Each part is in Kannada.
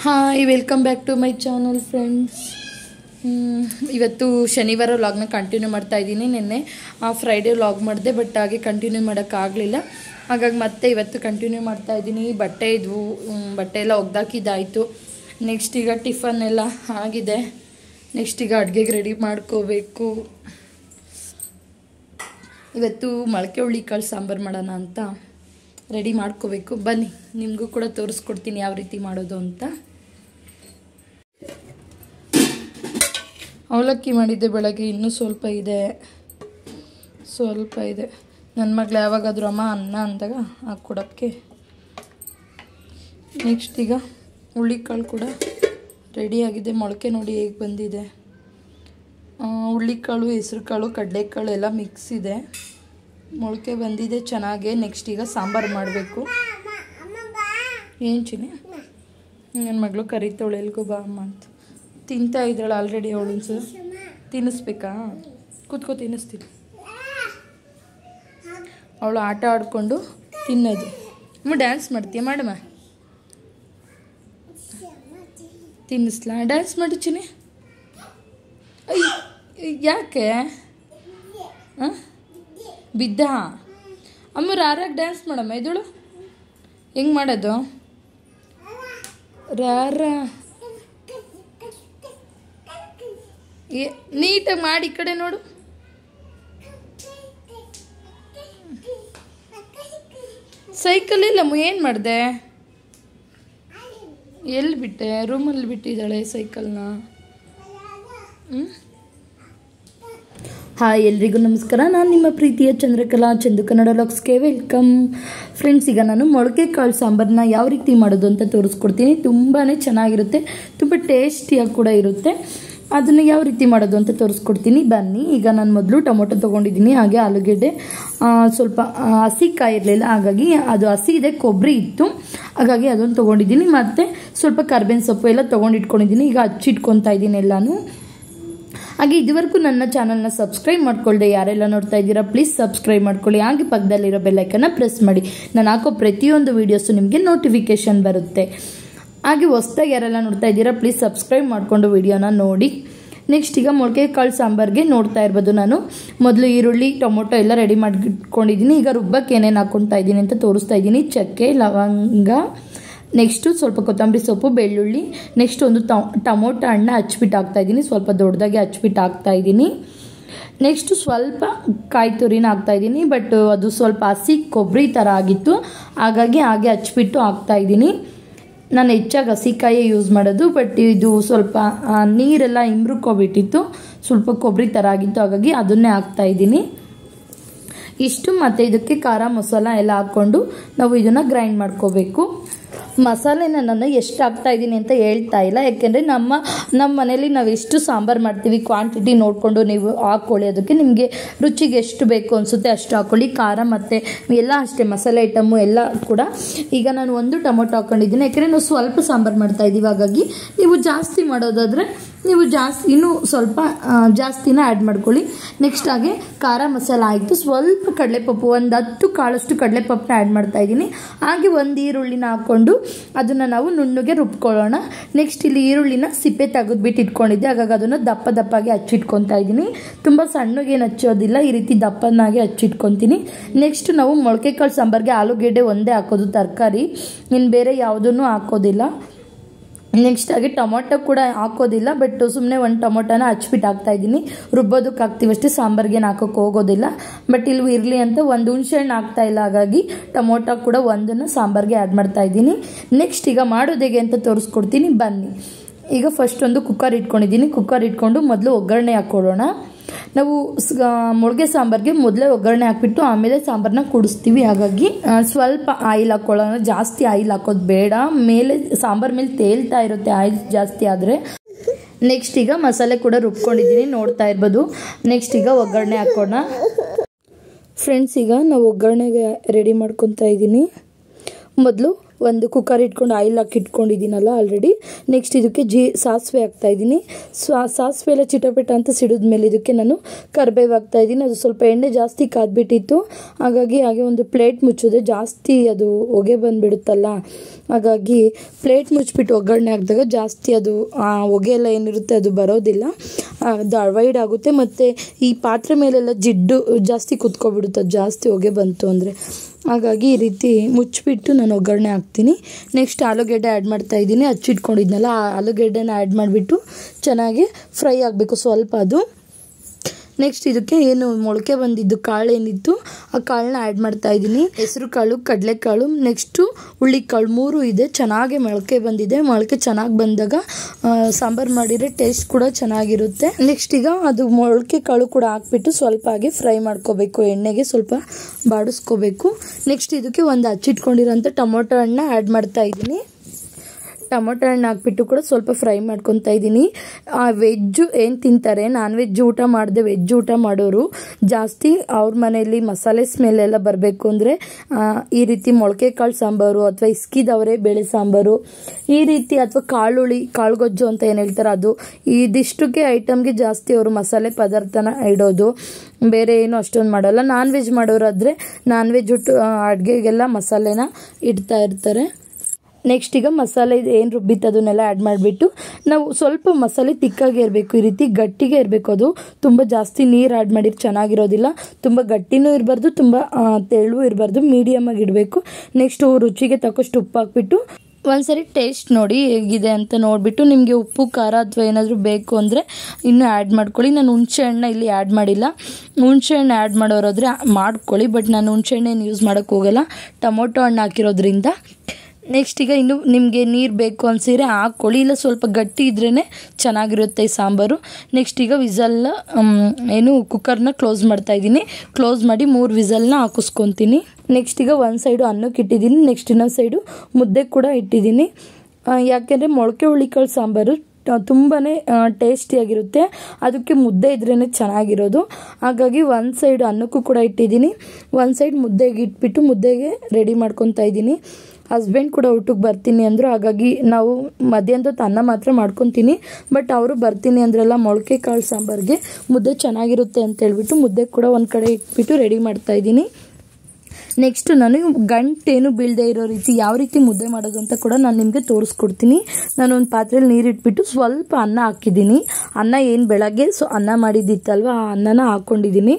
Hi welcome back to my channel friends ಇವತ್ತು ಶನಿವಾರ ವ್ಲಾಗ್ನ ಕಂಟಿನ್ಯೂ ಮಾಡ್ತಾ ಇದ್ದೀನಿ ನಿನ್ನೆ ಆ ಫ್ರೈಡೇ ವ್ಲಾಗ್ ಮಾಡಿದೆ ಬಟ್ ಹಾಗೆ ಕಂಟಿನ್ಯೂ ಮಾಡೋಕ್ಕಾಗಲಿಲ್ಲ ಹಾಗಾಗಿ ಮತ್ತೆ ಇವತ್ತು ಕಂಟಿನ್ಯೂ ಮಾಡ್ತಾ ಇದ್ದೀನಿ ಬಟ್ಟೆ ಇದ್ವು ಹ್ಮ್, ಬಟ್ಟೆ ಎಲ್ಲ ಒಗ್ದಾಕಿದ್ದಾಯಿತು ನೆಕ್ಸ್ಟ್ ಈಗ ಟಿಫನ್ ಎಲ್ಲ ಆಗಿದೆ ನೆಕ್ಸ್ಟ್ ಈಗ ಅಡುಗೆಗೆ ರೆಡಿ ಮಾಡ್ಕೋಬೇಕು ಇವತ್ತು ಮೊಳಕೆ ಹುಳಿ ಕಾಳು ಸಾಂಬಾರು ಮಾಡೋಣ ಅಂತ ರೆಡಿ ಮಾಡ್ಕೋಬೇಕು ಬನ್ನಿ ನಿಮಗೂ ಕೂಡ ತೋರಿಸ್ಕೊಡ್ತೀನಿ ಯಾವ ರೀತಿ ಮಾಡೋದು ಅಂತ ಅವಲಕ್ಕಿ ಮಾಡಿದ್ದೆ ಬೆಳಗ್ಗೆ ಇನ್ನೂ ಸ್ವಲ್ಪ ಇದೆ ಸ್ವಲ್ಪ ಇದೆ ನನ್ನ ಮಗಳು ಯಾವಾಗಾದ್ರೂ ಅಮ್ಮ ಅನ್ನ ಅಂದಾಗ ಹಾಕ್ಕೊಡೋಕ್ಕೆ ನೆಕ್ಸ್ಟ್ ಈಗ ಹುಳ್ಳಿಕಾಳು ಕೂಡ ರೆಡಿಯಾಗಿದೆ ಮೊಳಕೆ ನೋಡಿ ಹೇಗೆ ಬಂದಿದೆ ಆ, ಹುಳ್ಳಿಕಾಳು ಹೆಸ್ರುಕಾಳು ಕಡಲೆಕಾಳು ಎಲ್ಲ ಮಿಕ್ಸ್ ಇದೆ ಮೊಳಕೆ ಬಂದಿದೆ ಚೆನ್ನಾಗೆ ನೆಕ್ಸ್ಟ್ ಈಗ ಸಾಂಬಾರು ಮಾಡಬೇಕು ಏನು ಚಿನಿ ನನ್ನ ಮಗಳು ಕರಿತಾವಳು ಎಲ್ಗೂ ಬಾ ಅಮ್ಮ ಅಂತ ತಿಂತಾ ಇದ್ದಾಳೆ ಆಲ್ರೆಡಿ ಅವಳು ಸರ್ ತಿನ್ನಿಸ್ಬೇಕಾ ಕೂತ್ಕೋ ತಿನ್ನಿಸ್ತೀನಿ ಅವಳು ಆಟ ಆಡಿಕೊಂಡು ತಿನ್ನೋದು ಅಮ್ಮ ಡ್ಯಾನ್ಸ್ ಮಾಡ್ತೀಯ ಮಾಡಮ್ಮ ತಿನ್ನಿಸ್ಲಾ ಡ್ಯಾನ್ಸ್ ಮಾಡು ಚಿನಿ ಅಯ್ಯ, ಯಾಕೆ ಆ? ಬಿದ್ದ ಅಮ್ಮ ರಾರಾಗ ಡ್ಯಾನ್ಸ್ ಮಾಡಮ್ಮ ಇದಳು ಹೆಂಗೆ ಮಾಡೋದು ರಾರ ಏ ನೀಟಾಗಿ ಮಾಡಿ ಈ ಕಡೆ ನೋಡು ಸೈಕಲ್ ಇಲ್ಲಮ್ಮ ಏನು ಮಾಡಿದೆ ಎಲ್ಲಿ ಬಿಟ್ಟೆ ರೂಮಲ್ಲಿ ಬಿಟ್ಟಿದ್ದಾಳೆ ಸೈಕಲ್ನ ಹ್ಞೂ ಹಾಯ್ ಎಲ್ರಿಗೂ ನಮಸ್ಕಾರ ನಾನು ನಿಮ್ಮ ಪ್ರೀತಿಯ ಚಂದ್ರಕಲಾ ಚಂದು ಕನ್ನಡ ಲಾಕ್ಸ್ಗೆ ವೆಲ್ಕಮ್ ಫ್ರೆಂಡ್ಸ್ ಈಗ ನಾನು ಮೊಳಕೆ ಕಾಳು ಸಾಂಬಾರನ್ನ ಯಾವ ರೀತಿ ಮಾಡೋದು ಅಂತ ತೋರಿಸ್ಕೊಡ್ತೀನಿ ತುಂಬಾ ಚೆನ್ನಾಗಿರುತ್ತೆ ತುಂಬ ಟೇಸ್ಟಿಯಾಗಿ ಕೂಡ ಇರುತ್ತೆ ಅದನ್ನು ಯಾವ ರೀತಿ ಮಾಡೋದು ಅಂತ ತೋರಿಸ್ಕೊಡ್ತೀನಿ ಬನ್ನಿ ಈಗ ನಾನು ಮೊದಲು ಟೊಮೊಟೊ ತೊಗೊಂಡಿದ್ದೀನಿ ಹಾಗೆ ಆಲೂಗೆಡ್ಡೆ ಆ, ಸ್ವಲ್ಪ ಆ, ಹಸಿ ಕಾಯಿ ಇರಲಿಲ್ಲ ಹಾಗಾಗಿ ಅದು ಹಸಿ ಇದೆ ಕೊಬ್ಬರಿ ಇತ್ತು ಹಾಗಾಗಿ ಅದನ್ನು ತೊಗೊಂಡಿದ್ದೀನಿ ಮತ್ತು ಸ್ವಲ್ಪ ಕರ್ಬೇವಿನ ಸೊಪ್ಪು ಎಲ್ಲ ತೊಗೊಂಡು ಇಟ್ಕೊಂಡಿದ್ದೀನಿ ಈಗ ಹಚ್ಚಿಟ್ಕೊತಾ ಇದ್ದೀನಿ ಎಲ್ಲಾನು ಹಾಗೆ ಇದುವರೆಗೂ ನನ್ನ ಚಾನಲ್ನ ಸಬ್ಸ್ಕ್ರೈಬ್ ಮಾಡ್ಕೊಳ್ಳದೆ ಯಾರೆಲ್ಲ ನೋಡ್ತಾ ಇದ್ದೀರಾ ಪ್ಲೀಸ್ ಸಬ್ಸ್ಕ್ರೈಬ್ ಮಾಡ್ಕೊಳ್ಳಿ ಹಾಗೆ ಪಕ್ಕದಲ್ಲಿರೋ ಬೆಲ್ಲೈಕನ್ನ ಪ್ರೆಸ್ ಮಾಡಿ ನಾನು ಹಾಕೋ ಪ್ರತಿಯೊಂದು ವೀಡಿಯೋಸು ನಿಮಗೆ ನೋಟಿಫಿಕೇಶನ್ ಬರುತ್ತೆ ಹಾಗೆ ಹೊಸ್ದಾಗಿ ಯಾರೆಲ್ಲ ನೋಡ್ತಾ ಇದ್ದೀರಾ ಪ್ಲೀಸ್ ಸಬ್ಸ್ಕ್ರೈಬ್ ಮಾಡಿಕೊಂಡು ವಿಡಿಯೋನ ನೋಡಿ ನೆಕ್ಸ್ಟ್ ಈಗ ಮೊಳಕೆ ಕಾಳು ಸಾಂಬಾರ್ಗೆ ನೋಡ್ತಾ ಇರ್ಬೋದು ನಾನು ಮೊದಲು ಈರುಳ್ಳಿ ಟೊಮೊಟೊ ಎಲ್ಲ ರೆಡಿ ಮಾಡಿಟ್ಕೊಂಡಿದ್ದೀನಿ ಈಗ ರುಬ್ಬಕ್ಕೆ ಏನೇನು ಹಾಕ್ಕೊಳ್ತಾ ಇದ್ದೀನಿ ಅಂತ ತೋರಿಸ್ತಾ ಇದ್ದೀನಿ ಚಕ್ಕೆ ಲವಂಗ ನೆಕ್ಸ್ಟು ಸ್ವಲ್ಪ ಕೊತ್ತಂಬರಿ ಸೊಪ್ಪು ಬೆಳ್ಳುಳ್ಳಿ ನೆಕ್ಸ್ಟ್ ಒಂದು ಟೊಮೊಟೊ ಹಣ್ಣು ಹಚ್ಬಿಟ್ಟು ಹಾಕ್ತಾ ಇದ್ದೀನಿ ಸ್ವಲ್ಪ ದೊಡ್ಡದಾಗಿ ಹಚ್ಬಿಟ್ಟು ಹಾಕ್ತಾ ಇದ್ದೀನಿ ನೆಕ್ಸ್ಟು ಸ್ವಲ್ಪ ಕಾಯಿ ತುರಿನ ಹಾಕ್ತಾ ಇದ್ದೀನಿ ಬಟ್ ಅದು ಸ್ವಲ್ಪ ಹಸಿ ಕೊಬ್ಬರಿ ಥರ ಆಗಿತ್ತು ಹಾಗಾಗಿ ಹಾಗೆ ಹಚ್ಬಿಟ್ಟು ಹಾಕ್ತಾ ಇದ್ದೀನಿ ನಾನು ಹೆಚ್ಚಾಗಿ ಹಸಿಕಾಯೇ ಯೂಸ್ ಮಾಡೋದು ಬಟ್ ಇದು ಸ್ವಲ್ಪ ಆ, ನೀರೆಲ್ಲ ಇಮ್ರುಕೋಬಿಟ್ಟಿತ್ತು ಸ್ವಲ್ಪ ಕೊಬ್ಬರಿ ಥರ ಆಗಿತ್ತು ಹಾಗಾಗಿ ಅದನ್ನೇ ಹಾಕ್ತಾ ಇದ್ದೀನಿ ಇಷ್ಟು ಮತ್ತು ಇದಕ್ಕೆ ಖಾರ ಮಸಾಲ ಎಲ್ಲ ಹಾಕ್ಕೊಂಡು ನಾವು ಇದನ್ನು ಗ್ರೈಂಡ್ ಮಾಡ್ಕೋಬೇಕು ಮಸಾಲೆನ ನಾನು ಎಷ್ಟು ಹಾಕ್ತಾ ಇದ್ದೀನಿ ಅಂತ ಹೇಳ್ತಾ ಇಲ್ಲ ಯಾಕೆಂದರೆ ನಮ್ಮ ನಮ್ಮ ಮನೇಲಿ ನಾವು ಎಷ್ಟು ಸಾಂಬಾರು ಮಾಡ್ತೀವಿ ಕ್ವಾಂಟಿಟಿ ನೋಡಿಕೊಂಡು ನೀವು ಹಾಕ್ಕೊಳ್ಳಿ ಅದಕ್ಕೆ ನಿಮಗೆ ರುಚಿಗೆ ಎಷ್ಟು ಬೇಕು ಅನಿಸುತ್ತೆ ಅಷ್ಟು ಹಾಕ್ಕೊಳ್ಳಿ ಖಾರ ಮತ್ತು ಎಲ್ಲ ಅಷ್ಟೇ ಮಸಾಲೆ ಐಟಮು ಎಲ್ಲ ಕೂಡ ಈಗ ನಾನು ಒಂದು ಟೊಮೊಟೊ ಹಾಕ್ಕೊಂಡಿದ್ದೀನಿ ಯಾಕೆಂದರೆ ನಾವು ಸ್ವಲ್ಪ ಸಾಂಬಾರು ಮಾಡ್ತಾ ಇದ್ದೀವಿ ಹಾಗಾಗಿ ನೀವು ಜಾಸ್ತಿ ಮಾಡೋದಾದರೆ ನೀವು ಜಾಸ್ತಿ ಇನ್ನೂ ಸ್ವಲ್ಪ ಆ, ಜಾಸ್ತಿನ ಆ್ಯಡ್ ಮಾಡ್ಕೊಳ್ಳಿ ನೆಕ್ಸ್ಟ್ ಹಾಗೆ ಖಾರ ಮಸಾಲ ಆಯಿತು ಸ್ವಲ್ಪ ಕಡಲೆಪಪ್ಪು ಒಂದು ಹತ್ತು ಕಾಳಷ್ಟು ಕಡಲೆಪಪ್ಪನ್ನ ಆ್ಯಡ್ ಮಾಡ್ತಾ ಇದ್ದೀನಿ ಹಾಗೆ ಒಂದು ಈರುಳ್ಳಿನ ಹಾಕ್ಕೊಂಡು ಅದನ್ನು ನಾವು ನುಣ್ಣಗೆ ರುಬ್ಕೊಳ್ಳೋಣ ನೆಕ್ಸ್ಟ್ ಇಲ್ಲಿ ಈರುಳ್ಳಿನ ಸಿಪ್ಪೆ ತೆಗೆದ್ಬಿಟ್ಟು ಇಟ್ಕೊಂಡಿದ್ದೆ ಹಾಗಾಗಿ ಅದನ್ನು ದಪ್ಪ ದಪ್ಪಾಗಿ ಹಚ್ಚಿಟ್ಕೊತಾ ಇದ್ದೀನಿ ತುಂಬ ಸಣ್ಣಗೇನು ಹಚ್ಚೋದಿಲ್ಲ ಈ ರೀತಿ ದಪ್ಪನಾಗಿ ಹಚ್ಚಿಟ್ಕೊತೀನಿ ನೆಕ್ಸ್ಟ್ ನಾವು ಮೊಳಕೆ ಕಾಳು ಸಾಂಬಾರಿಗೆ ಆಲೂಗೆಡ್ಡೆ ಒಂದೇ ಹಾಕೋದು ತರಕಾರಿ ಇನ್ನು ಬೇರೆ ಯಾವುದನ್ನು ಹಾಕೋದಿಲ್ಲ ನೆಕ್ಸ್ಟ್ ಹಾಗೆ ಟೊಮೊಟೊ ಕೂಡ ಹಾಕೋದಿಲ್ಲ ಬಟ್ ಸುಮ್ಮನೆ ಒಂದು ಟೊಮೊಟೊನ ಹಚ್ಬಿಟ್ಟು ಹಾಕ್ತಾ ಇದ್ದೀನಿ ರುಬ್ಬೋದಕ್ಕೆ ಹಾಕ್ತೀವಷ್ಟೇ ಸಾಂಬಾರ್ಗೆ ಹಾಕೋಕೆ ಹೋಗೋದಿಲ್ಲ ಬಟ್ ಇಲ್ಲಿ ಇರಲಿ ಅಂತ ಒಂದು ಹುಣಸೆ ಹಣ್ಣು ಹಾಕ್ತಾ ಇಲ್ಲ ಹಾಗಾಗಿ ಟೊಮೊಟೊ ಕೂಡ ಒಂದನ್ನು ಸಾಂಬಾರ್ಗೆ ಆ್ಯಡ್ ಮಾಡ್ತಾ ಇದ್ದೀನಿ ನೆಕ್ಸ್ಟ್ ಈಗ ಮಾಡೋದು ಹೇಗೆ ಅಂತ ತೋರಿಸ್ಕೊಡ್ತೀನಿ ಬನ್ನಿ ಈಗ ಫಸ್ಟ್ ಒಂದು ಕುಕ್ಕರ್ ಇಟ್ಕೊಂಡಿದ್ದೀನಿ ಕುಕ್ಕರ್ ಇಟ್ಕೊಂಡು ಮೊದಲು ಒಗ್ಗರಣೆ ಹಾಕ್ಕೊಳ್ಳೋಣ ನಾವು ಸ್- ಆ, ಮೊಳಗೆ ಸಾಂಬಾರ್ಗೆ ಮೊದಲೇ ಒಗ್ಗರಣೆ ಹಾಕ್ಬಿಟ್ಟು ಆಮೇಲೆ ಸಾಂಬಾರನ್ನ ಕುಡಿಸ್ತೀವಿ ಹಾಗಾಗಿ ಆ, ಸ್ವಲ್ಪ ಆಯಿಲ್ ಹಾಕ್ಕೊಳ್ಳೋಣ ಜಾಸ್ತಿ ಆಯಿಲ್ ಹಾಕೋದು ಬೇಡ ಮೇಲೆ ಸಾಂಬಾರ್ ಮೇಲೆ ತೇಲ್ತಾ ಇರುತ್ತೆ ಆಯಿಲ್ ಜಾಸ್ತಿ ಆದರೆ ನೆಕ್ಸ್ಟ್ ಈಗ ಮಸಾಲೆ ಕೂಡ ರುಬ್ಕೊಂಡಿದ್ದೀನಿ ನೋಡ್ತಾ ಇರ್ಬೋದು ನೆಕ್ಸ್ಟ್ ಈಗ ಒಗ್ಗರಣೆ ಹಾಕೋಣ ಫ್ರೆಂಡ್ಸ್ ಈಗ ನಾವು ಒಗ್ಗರಣೆಗೆ ರೆಡಿ ಮಾಡ್ಕೊತಾ ಇದ್ದೀನಿ ಮೊದಲು ಒಂದು ಕುಕ್ಕರ್ ಇಟ್ಕೊಂಡು ಆಯಿಲ್ ಹಾಕಿ ಇಟ್ಕೊಂಡಿದ್ದೀನಲ್ಲ ಆಲ್ರೆಡಿ ನೆಕ್ಸ್ಟ್ ಇದಕ್ಕೆ ಜೀ ಸಾಸಿವೆ ಹಾಕ್ತಾ ಇದ್ದೀನಿ ಸಾಸಿವೆ ಎಲ್ಲ ಚಿಟಪಟ ಅಂತ ಸಿಡಿದ ಮೇಲೆ ಇದಕ್ಕೆ ನಾನು ಕರಿಬೇವು ಹಾಕ್ತಾ ಇದ್ದೀನಿ ಅದು ಸ್ವಲ್ಪ ಎಣ್ಣೆ ಜಾಸ್ತಿ ಕಾದ್ಬಿಟ್ಟಿತ್ತು ಹಾಗಾಗಿ ಹಾಗೆ ಒಂದು ಪ್ಲೇಟ್ ಮುಚ್ಚಿದೆ ಜಾಸ್ತಿ ಅದು ಹೊಗೆ ಬಂದುಬಿಡುತ್ತಲ್ಲ ಹಾಗಾಗಿ ಪ್ಲೇಟ್ ಮುಚ್ಚಿಬಿಟ್ಟು ಒಗ್ಗರಣೆ ಹಾಕಿದಾಗ ಜಾಸ್ತಿ ಅದು ಆ ಹೊಗೆ ಎಲ್ಲ ಏನಿರುತ್ತೆ ಅದು ಬರೋದಿಲ್ಲ ಅದು ಅವಾಯ್ಡ್ ಆಗುತ್ತೆ ಮತ್ತು ಈ ಪಾತ್ರೆ ಮೇಲೆಲ್ಲ ಜಿಡ್ಡು ಜಾಸ್ತಿ ಕುತ್ಕೊಬಿಡುತ್ತೆ ಅದು ಜಾಸ್ತಿ ಹೊಗೆ ಬಂತು ಅಂದರೆ ಹಾಗಾಗಿ ಈ ರೀತಿ ಮುಚ್ಚಿಬಿಟ್ಟು ನಾನು ಒಗ್ಗರಣೆ ಹಾಕ್ತೀನಿ ನೆಕ್ಸ್ಟ್ ಆಲೂಗೆಡ್ಡೆ ಆ್ಯಡ್ ಮಾಡ್ತಾ ಇದ್ದೀನಿ ಹಚ್ಚಿಟ್ಕೊಂಡಿದ್ನಲ್ಲ ಆ ಆಲೂಗೆಡ್ಡೆನ ಆ್ಯಡ್ ಮಾಡಿಬಿಟ್ಟು ಚೆನ್ನಾಗಿ ಫ್ರೈ ಆಗಬೇಕು ಸ್ವಲ್ಪ ಅದು ನೆಕ್ಸ್ಟ್ ಇದಕ್ಕೆ ಏನು ಮೊಳಕೆ ಬಂದಿದ್ದು ಕಾಳು ಏನಿತ್ತು ಆ ಕಾಳನ್ನ ಆ್ಯಡ್ ಮಾಡ್ತಾ ಇದ್ದೀನಿ ಹೆಸರು ಕಾಳು ಕಡಲೆಕಾಳು ನೆಕ್ಸ್ಟು ಹುಳ್ಳಿಕಾಳು ಮೂರು ಇದೆ ಚೆನ್ನಾಗಿ ಮೊಳಕೆ ಬಂದಿದೆ ಮೊಳಕೆ ಚೆನ್ನಾಗಿ ಬಂದಾಗ ಸಾಂಬಾರು ಮಾಡಿದರೆ ಟೇಸ್ಟ್ ಕೂಡ ಚೆನ್ನಾಗಿರುತ್ತೆ ನೆಕ್ಸ್ಟ್ ಈಗ ಅದು ಮೊಳಕೆ ಕಾಳು ಕೂಡ ಹಾಕ್ಬಿಟ್ಟು ಸ್ವಲ್ಪ ಹಾಗೆ ಫ್ರೈ ಮಾಡ್ಕೋಬೇಕು ಎಣ್ಣೆಗೆ ಸ್ವಲ್ಪ ಬಾಡಿಸ್ಕೋಬೇಕು ನೆಕ್ಸ್ಟ್ ಇದಕ್ಕೆ ಒಂದು ಹಚ್ಚಿಟ್ಕೊಂಡಿರೋಂಥ ಟೊಮೊಟೊ ಹಣ್ಣ ಆ್ಯಡ್ ಮಾಡ್ತಾ ಇದ್ದೀನಿ ಟೊಮೊಟೊ ಹಣ್ಣು ಹಾಕ್ಬಿಟ್ಟು ಕೂಡ ಸ್ವಲ್ಪ ಫ್ರೈ ಮಾಡ್ಕೊತಾ ಇದ್ದೀನಿ ವೆಜ್ಜು ಏನು ತಿಂತಾರೆ ನಾನ್ ವೆಜ್ ಊಟ ಮಾಡದೆ ವೆಜ್ ಊಟ ಮಾಡೋರು ಜಾಸ್ತಿ ಅವ್ರ ಮನೆಯಲ್ಲಿ ಮಸಾಲೆ ಸ್ಮೆಲ್ ಎಲ್ಲ ಬರಬೇಕು ಅಂದರೆ ಈ ರೀತಿ ಮೊಳಕೆ ಕಾಳು ಸಾಂಬಾರು ಅಥವಾ ಇಸ್ಕಿದವರೇ ಬೇಳೆ ಸಾಂಬಾರು ಈ ರೀತಿ ಅಥವಾ ಕಾಳುಳಿ ಕಾಳುಗೊಜ್ಜು ಅಂತ ಏನು ಹೇಳ್ತಾರೆ ಅದು ಇದಿಷ್ಟಕ್ಕೆ ಐಟಮ್ಗೆ ಜಾಸ್ತಿ ಅವರು ಮಸಾಲೆ ಪದಾರ್ಥನ ಇಡೋದು ಬೇರೆ ಏನು ಅಷ್ಟೊಂದು ಮಾಡಲ್ಲ ನಾನ್ ವೆಜ್ ಮಾಡೋರಾದರೆ ನಾನ್ ವೆಜ್ ಅಡುಗೆಗೆಲ್ಲ ಮಸಾಲೆನ ಇಡ್ತಾ ಇರ್ತಾರೆ ನೆಕ್ಸ್ಟ್ ಈಗ ಮಸಾಲೆ ಏನು ರುಬ್ಬಿತ್ತು ಅದನ್ನೆಲ್ಲ ಆ್ಯಡ್ ಮಾಡಿಬಿಟ್ಟು ನಾವು ಸ್ವಲ್ಪ ಮಸಾಲೆ ತಿಕ್ಕಾಗೆ ಇರಬೇಕು ಈ ರೀತಿ ಗಟ್ಟಿಗೆ ಇರಬೇಕು ಅದು ತುಂಬ ಜಾಸ್ತಿ ನೀರು ಆ್ಯಡ್ ಮಾಡಿದ್ರೆ ಚೆನ್ನಾಗಿರೋದಿಲ್ಲ ತುಂಬ ಗಟ್ಟಿನೂ ಇರಬಾರ್ದು ತುಂಬ ತೆಳು ಇರಬಾರ್ದು ಮೀಡಿಯಮಾಗಿ ಇಡಬೇಕು ನೆಕ್ಸ್ಟ್ ರುಚಿಗೆ ತಕ್ಕಷ್ಟು ಉಪ್ಪು ಹಾಕ್ಬಿಟ್ಟು ಒಂದ್ಸರಿ ಟೇಸ್ಟ್ ನೋಡಿ ಹೇಗಿದೆ ಅಂತ ನೋಡಿಬಿಟ್ಟು ನಿಮಗೆ ಉಪ್ಪು ಖಾರ ಅಥವಾ ಏನಾದರೂ ಬೇಕು ಅಂದರೆ ಇನ್ನೂ ಆ್ಯಡ್ ಮಾಡ್ಕೊಳ್ಳಿ ನಾನು ಹುಣಸೆ ಹಣ್ಣು ಇಲ್ಲಿ ಆ್ಯಡ್ ಮಾಡಿಲ್ಲ ಹುಣಸೆ ಹಣ್ಣು ಆ್ಯಡ್ ಮಾಡೋರಾದರೆ ಮಾಡ್ಕೊಳ್ಳಿ ಬಟ್ ನಾನು ಹುಣಸೆ ಹಣ್ಣೇನು ಯೂಸ್ ಮಾಡೋಕ್ಕೆ ಹೋಗಲ್ಲ ಟೊಮೊಟೊ ಹಣ್ಣು ಹಾಕಿರೋದ್ರಿಂದ ನೆಕ್ಸ್ಟ್ ಈಗ ಇನ್ನು ನಿಮಗೆ ನೀರು ಬೇಕು ಅನ್ಸಿದ್ರೆ ಹಾಕ್ಕೊಳ್ಳಿ ಇಲ್ಲ ಸ್ವಲ್ಪ ಗಟ್ಟಿ ಇದ್ರೇ ಚೆನ್ನಾಗಿರುತ್ತೆ ಈ ಸಾಂಬಾರು ನೆಕ್ಸ್ಟ್ ಈಗ ವಿಸಲ್ನ ಏನು ಕುಕ್ಕರ್ನ ಕ್ಲೋಸ್ ಮಾಡ್ತಾ ಇದ್ದೀನಿ ಕ್ಲೋಸ್ ಮಾಡಿ ಮೂರು ವಿಸಲ್ನ ಹಾಕಿಸ್ಕೊತೀನಿ ನೆಕ್ಸ್ಟ್ ಈಗ ಒಂದು ಸೈಡು ಅನ್ನಕ್ಕೆ ಇಟ್ಟಿದ್ದೀನಿ ನೆಕ್ಸ್ಟ್ ಇನ್ನೊಂದು ಸೈಡು ಮುದ್ದೆ ಕೂಡ ಇಟ್ಟಿದ್ದೀನಿ ಯಾಕೆಂದರೆ ಮೊಳಕೆ ಹುಳಿಕಾಳು ಸಾಂಬಾರು ತುಂಬಾ ಟೇಸ್ಟಿಯಾಗಿರುತ್ತೆ ಅದಕ್ಕೆ ಮುದ್ದೆ ಇದ್ರೇ ಚೆನ್ನಾಗಿರೋದು ಹಾಗಾಗಿ ಒಂದು ಸೈಡ್ ಅನ್ನಕ್ಕೂ ಕೂಡ ಇಟ್ಟಿದ್ದೀನಿ ಒಂದು ಸೈಡ್ ಮುದ್ದೆಗೆ ಇಟ್ಬಿಟ್ಟು ಮುದ್ದೆಗೆ ರೆಡಿ ಮಾಡ್ಕೊತಾ ಇದ್ದೀನಿ ಹಸ್ಬೆಂಡ್ ಕೂಡ ಊಟಕ್ಕೆ ಬರ್ತೀನಿ ಅಂದರು ಹಾಗಾಗಿ ನಾವು ಮಧ್ಯಾಹ್ನದ ಅನ್ನ ಮಾತ್ರ ಮಾಡ್ಕೊತೀನಿ ಬಟ್ ಅವರು ಬರ್ತೀನಿ ಅಂದ್ರೆಲ್ಲ ಮೊಳಕೆ ಕಾಳು ಸಾಂಬಾರಿಗೆ ಮುದ್ದೆ ಚೆನ್ನಾಗಿರುತ್ತೆ ಅಂತ ಹೇಳ್ಬಿಟ್ಟು ಮುದ್ದೆ ಕೂಡ ಒಂದು ಕಡೆ ಇಟ್ಬಿಟ್ಟು ರೆಡಿ ಮಾಡ್ತಾ ಇದ್ದೀನಿ ನೆಕ್ಸ್ಟ್ ನಾನು ಗಂಟೇನು ಬೀಳದೆ ಇರೋ ರೀತಿ ಯಾವ ರೀತಿ ಮುದ್ದೆ ಮಾಡೋದು ಅಂತ ಕೂಡ ನಾನು ನಿಮಗೆ ತೋರಿಸ್ಕೊಡ್ತೀನಿ ನಾನು ಒಂದು ಪಾತ್ರೆಯಲ್ಲಿ ನೀರಿಟ್ಬಿಟ್ಟು ಸ್ವಲ್ಪ ಅನ್ನ ಹಾಕಿದ್ದೀನಿ ಅನ್ನ ಏನು ಬೆಳಗ್ಗೆ ಸೊ ಅನ್ನ ಮಾಡಿದ್ದಿತ್ತಲ್ವ ಆ ಅನ್ನನ ಹಾಕ್ಕೊಂಡಿದ್ದೀನಿ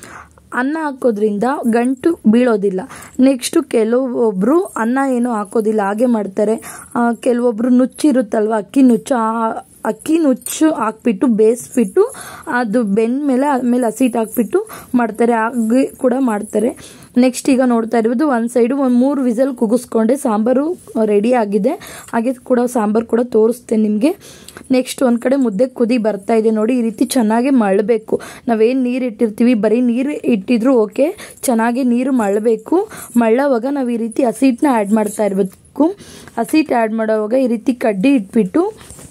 ಅನ್ನ ಹಾಕೋದ್ರಿಂದ ಗಂಟು ಬೀಳೋದಿಲ್ಲ ನೆಕ್ಸ್ಟು ಕೆಲವೊಬ್ಬರು ಅನ್ನ ಏನೂ ಹಾಕೋದಿಲ್ಲ ಹಾಗೆ ಮಾಡ್ತಾರೆ ಕೆಲವೊಬ್ಬರು ನುಚ್ಚಿರುತ್ತಲ್ವ ಅಕ್ಕಿ ನುಚ್ಚು ಆ ಅಕ್ಕಿ ನುಚ್ಚು ಹಾಕ್ಬಿಟ್ಟು ಬೇಯಿಸ್ಬಿಟ್ಟು ಅದು ಬೆಂದ ಮೇಲೆ ಆಮೇಲೆ ಹಸಿಟ್ಟು ಹಾಕ್ಬಿಟ್ಟು ಮಾಡ್ತಾರೆ ಹಾಗೆ ಕೂಡ ಮಾಡ್ತಾರೆ ನೆಕ್ಸ್ಟ್ ಈಗ ನೋಡ್ತಾ ಇರ್ಬೋದು ಒಂದು ಸೈಡು ಒಂದು ಮೂರು ವಿಸಲ್ ಕುಗಿಸ್ಕೊಂಡೆ ಸಾಂಬಾರು ರೆಡಿ ಆಗಿದೆ ಹಾಗೆ ಕೂಡ ಸಾಂಬಾರು ಕೂಡ ತೋರಿಸ್ತೇನೆ ನಿಮಗೆ ನೆಕ್ಸ್ಟ್ ಒಂದು ಕಡೆ ಮುದ್ದೆ ಕುದಿ ಬರ್ತಾ ಇದೆ ನೋಡಿ ಈ ರೀತಿ ಚೆನ್ನಾಗಿ ಮಳಬೇಕು ನಾವೇನು ನೀರು ಇಟ್ಟಿರ್ತೀವಿ ಬರೀ ನೀರು ಇಟ್ಟಿದ್ರು ಓಕೆ ಚೆನ್ನಾಗಿ ನೀರು ಮಳಬೇಕು ಮಳ್ಳೋವಾಗ ನಾವು ಈ ರೀತಿ ಹಸಿಟ್ಟನ್ನ ಆ್ಯಡ್ ಮಾಡ್ತಾ ಇರಬೇಕು ಹಸಿಟ್ಟು ಆ್ಯಡ್ ಮಾಡೋವಾಗ ಈ ರೀತಿ ಕಡ್ಡಿ ಇಟ್ಬಿಟ್ಟು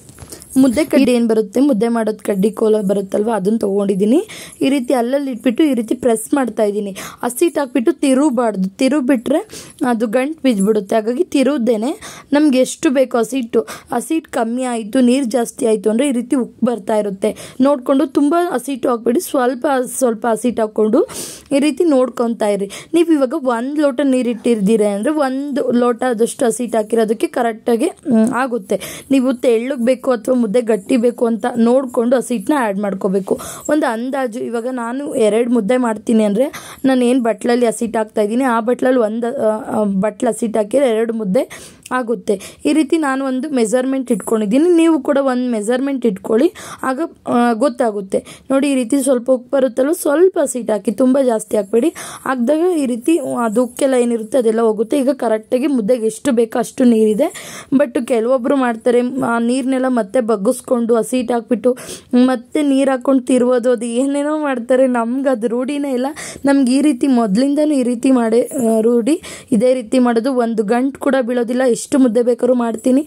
ಮುದ್ದೆ ಕಡ್ಡಿ ಏನು ಬರುತ್ತೆ ಮುದ್ದೆ ಮಾಡೋದು ಕಡ್ಡಿ ಕೋಲ ಬರುತ್ತಲ್ವ ಅದನ್ನು ತೊಗೊಂಡಿದ್ದೀನಿ ಈ ರೀತಿ ಅಲ್ಲಲ್ಲಿ ಇಟ್ಬಿಟ್ಟು ಈ ರೀತಿ ಪ್ರೆಸ್ ಮಾಡ್ತಾ ಇದ್ದೀನಿ ಹಸಿಟ್ಟು ಹಾಕ್ಬಿಟ್ಟು ತಿರುಗಬಾರ್ದು ತಿರುಗಿಬಿಟ್ರೆ ಅದು ಗಂಟು ಬಿದ್ದುಬಿಡುತ್ತೆ ಹಾಗಾಗಿ ತಿರುವ್ದೇನೆ ನಮ್ಗೆ ಎಷ್ಟು ಬೇಕು ಹಸಿಟ್ಟು ಹಸಿಟ್ಟು ಕಮ್ಮಿ ಆಯಿತು ನೀರು ಜಾಸ್ತಿ ಆಯಿತು ಅಂದರೆ ಈ ರೀತಿ ಉಪ್ಪು ಬರ್ತಾ ಇರುತ್ತೆ ನೋಡಿಕೊಂಡು ತುಂಬ ಹಸಿಟ್ಟು ಹಾಕ್ಬಿಡಿ ಸ್ವಲ್ಪ ಸ್ವಲ್ಪ ಹಸಿಟ್ಟು ಹಾಕ್ಕೊಂಡು ಈ ರೀತಿ ನೋಡ್ಕೊತಾ ಇರಿ ನೀವು ಇವಾಗ ಒಂದು ಲೋಟ ನೀರು ಇಟ್ಟಿರ್ತೀರ ಅಂದರೆ ಒಂದು ಲೋಟ ಆದಷ್ಟು ಹಸಿಟ್ಟು ಹಾಕಿರೋದಕ್ಕೆ ಕರೆಕ್ಟಾಗಿ ಆಗುತ್ತೆ ನೀವು ತೆಳ್ಳಗೆ ಬೇಕು ಅಥವಾ ಮುದ್ದೆ ಗಟ್ಟಿ ಬೇಕು ಅಂತ ನೋಡಿಕೊಂಡು ಹಸಿಟ್ಟನ್ನ ಆ್ಯಡ್ ಮಾಡ್ಕೋಬೇಕು ಒಂದು ಅಂದಾಜು ಇವಾಗ ನಾನು ಎರಡು ಮುದ್ದೆ ಮಾಡ್ತೀನಿ ಅಂದರೆ ನಾನು ಏನು ಬಟ್ಲಲ್ಲಿ ಹಸಿಟ್ಟು ಹಾಕ್ತಾ ಇದ್ದೀನಿ ಆ ಬಟ್ಲಲ್ಲಿ ಒಂದು ಬಟ್ಲು ಹಸಿಟ್ಟು ಹಾಕಿದ್ರೆ ಎರಡು ಮುದ್ದೆ ಆಗುತ್ತೆ ಈ ರೀತಿ ನಾನು ಒಂದು ಮೆಜರ್ಮೆಂಟ್ ಇಟ್ಕೊಂಡಿದ್ದೀನಿ ನೀವು ಕೂಡ ಒಂದು ಮೆಜರ್ಮೆಂಟ್ ಇಟ್ಕೊಳ್ಳಿ ಆಗ ಗೊತ್ತಾಗುತ್ತೆ ನೋಡಿ ಈ ರೀತಿ ಸ್ವಲ್ಪ ಉಪ್ಪು ಬರುತ್ತಲ್ಲ ಸ್ವಲ್ಪ ಹಸಿಟ್ಟು ಹಾಕಿ ತುಂಬ ಜಾಸ್ತಿ ಹಾಕ್ಬೇಡಿ ಹಾಕಿದಾಗ ಈ ರೀತಿ ಅದು ಉಕ್ಕೆಲ್ಲ ಏನಿರುತ್ತೆ ಅದೆಲ್ಲ ಹೋಗುತ್ತೆ ಈಗ ಕರೆಕ್ಟಾಗಿ ಮುದ್ದೆಗೆ ಎಷ್ಟು ಬೇಕೋ ಅಷ್ಟು ನೀರಿದೆ ಬಟ್ ಕೆಲವೊಬ್ಬರು ಮಾಡ್ತಾರೆ ಆ ನೀರನ್ನೆಲ್ಲ ಮತ್ತೆ ಬಗ್ಗಿಸ್ಕೊಂಡು ಹಸಿಟ್ಟು ಹಾಕ್ಬಿಟ್ಟು ಮತ್ತೆ ನೀರು ಹಾಕ್ಕೊಂಡು ತಿರುವುದು ಅದು ಏನೇನೋ ಮಾಡ್ತಾರೆ ನಮ್ಗೆ ಅದು ರೂಢಿನೇ ಇಲ್ಲ ನಮ್ಗೆ ಈ ರೀತಿ ಮೊದಲಿಂದನೂ ಈ ರೀತಿ ಮಾಡಿ ರೂಢಿ ಇದೇ ರೀತಿ ಮಾಡೋದು ಒಂದು ಗಂಟು ಕೂಡ ಬೀಳೋದಿಲ್ಲ ಎಷ್ಟು ಮುದ್ದೆ ಬೇಕಾದ್ರೂ ಮಾಡ್ತೀನಿ